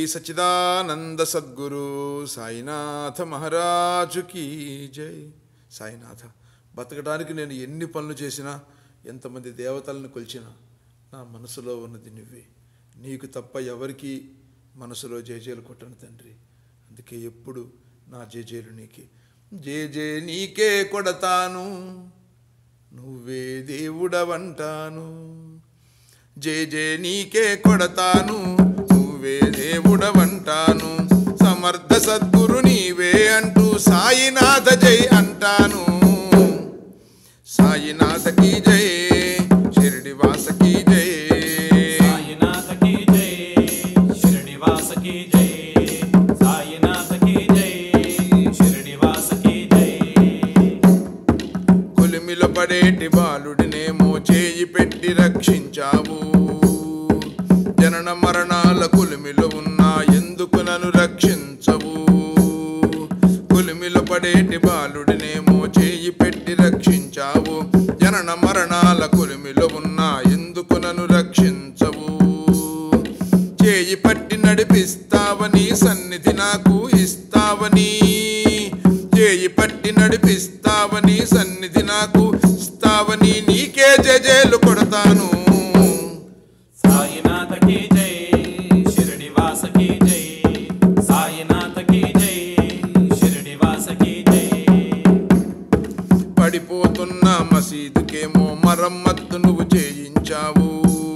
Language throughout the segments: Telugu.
సచ్చిదానంద సద్గురు సాయినాథ మహారాజుకి జై సాయినాథ బతకడానికి నేను ఎన్ని పనులు చేసినా ఎంతమంది దేవతలను కొలిచినా నా మనసులో ఉన్నది నువ్వే నీకు తప్ప ఎవరికి మనసులో జేజేలు కొట్టను తండ్రి అందుకే ఎప్పుడు నా జేజేలు నీకే జే జే నీకే కొడతాను నువ్వే దేవుడవంటాను జే జే నీకే కొడతాను నువ్వే దేవుడవంటాను సమర్థ సద్గురు నీవే అంటూ సాయినాథ జై అంటాను సాయినాథకి జై షిరిడి వాసకి జై సాయినాథ की जय शिरडीवास की जय साईनाथ की जय शिरडीवास की जय కొలిమిలో పడేటి బాలుడినేమో చేయి పెట్టి రక్షించావు జనన మరణాల కొలిమిలో ఉన్నా ఎందుకు నన్ను రక్షించవు కొలిమిలో పడేటి బాలుడినేమో చేయి పెట్టి రక్షించావు జనన మరణాల కొలిమిలో ఉన్నా ఎందుకు నన్ను రక్షించవు చేయి పట్టి నడిపిస్తావని సన్నిధి నాకు ఇస్తావని చేయి పట్టి నడిపిస్తావని సన్నిధి నాకు ఇస్తావని నీకే జజేలు కొడతాను साईनाथ की जय शिरडीवास की जय साईनाथ की जय शिरडीवास की जय పడిపోతున్న మసీదుకేమో మరమ్మత్తు నువ్వు చేయించావు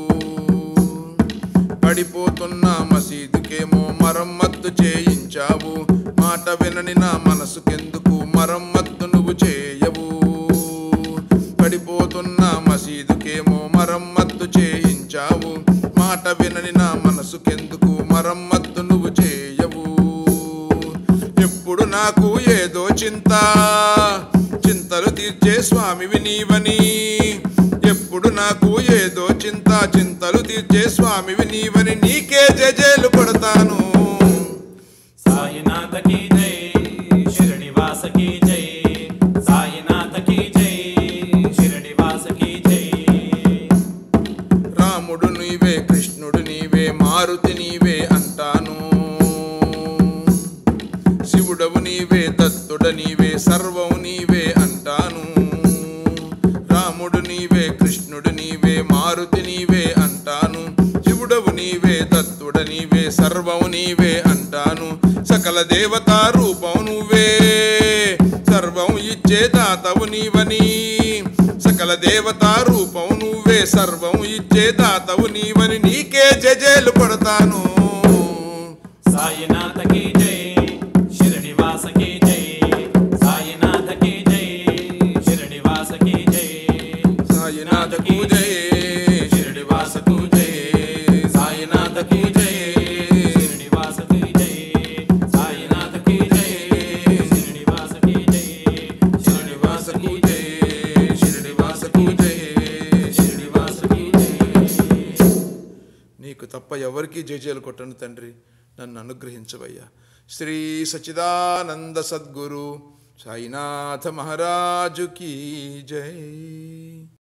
పడిపోతున్న మసీదుకేమో మరమ్మత్తు చేయించావు మాట వినని నా మనసుకెందుకు మరమ్మత్తు నువ్వు చేయవు పడిపోతున్న మసీదుకేమో మరమ్మత్తు చేయించావు మాట వినని నా మనసుకెందుకు మరమ్మత్తు నువ్వు చేయవు ఎప్పుడు నాకు ఏదో చింత చింతలు తీర్చే స్వామివి నీవని ఎప్పుడు నాకు ఏదో చింత చింతలు తీర్చే స్వామివి నీవని నీకే జజేలు కొడతాను साईनाथ की जय शिरडीवास की जय साईनाथ की जय शिरडीवास की जय రాముడు నీవే కృష్ణుడు నీవే మారుతి నీవే అంటాను శివుడవు నీవే దత్తుడ నీవే సర్వము నీవే అంటాను రాముడు నీవే కృష్ణుడు నీవే మారుతి నీవే అంటాను శివుడవు నీవే దత్తుడ నీవే సర్వము నీవే అంటాను సకల దేవతా రూపం నువ్వే సర్వం ఇచ్చే దాతవు నీవని సకల దేవతా రూపం నువ్వే సర్వం ఇచ్చే దాతవు నీవని నీకే జజేలు కొడతాను साईनाथ की जय शिरडीवास की जय साईनाथ की जय शिरडीवास की जय సాయినాథ పూజే షిరిడివాస పూజే సాయినాథ పూజే शिरडीवास की जय साईनाथ की जय शिरडीवास की जय షిరిడివాస పూజే షిరిడివాస పూజే షిరిడివాస పూజే నీకు తప్ప ఎవరికీ జయజయలు కొట్టను తండ్రి నన్ను అనుగ్రహించవయ్యా శ్రీ సచిదానంద సద్గురు సాయినాథ మహారాజుకి జై